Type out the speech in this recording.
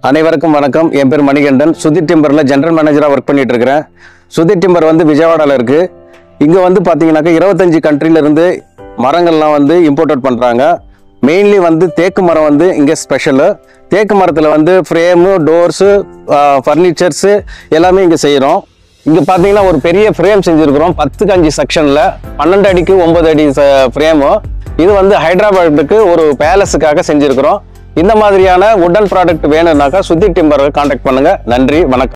அனைவருக்கும் வணக்கம் என் பேர் மணிகண்டன் சுதிர் டிம்பரில் ஜென்ரல் மேனேஜராக ஒர்க் பண்ணிட்டு இருக்கிறேன் சுதிர் டிம்பர் வந்து விஜயவாடாவில் இருக்கு இங்கே வந்து பார்த்தீங்கன்னாக்கா இருபத்தஞ்சி கண்ட்ரிலேருந்து மரங்கள்லாம் வந்து இம்போர்ட் பண்ணுறாங்க மெயின்லி வந்து தேக்கு மரம் வந்து இங்கே ஸ்பெஷலு தேக்கு மரத்தில் வந்து ஃப்ரேமு டோர்ஸு ஃபர்னிச்சர்ஸு எல்லாமே இங்கே செய்கிறோம் இங்கே பார்த்தீங்கன்னா ஒரு பெரிய ஃப்ரேம் செஞ்சுருக்கிறோம் பத்துக்கு அஞ்சு செக்ஷனில் பன்னெண்டு அடிக்கு ஒன்பது அடி ஃப்ரேமு இது வந்து ஹைதராபாத்துக்கு ஒரு பேலஸுக்காக செஞ்சுருக்கிறோம் இந்த மாதிரியான உடன் ப்ராடக்ட் வேணும்னாக்கா சுத்தி டிம்பரை காண்டாக்ட் பண்ணுங்க நன்றி வணக்கம்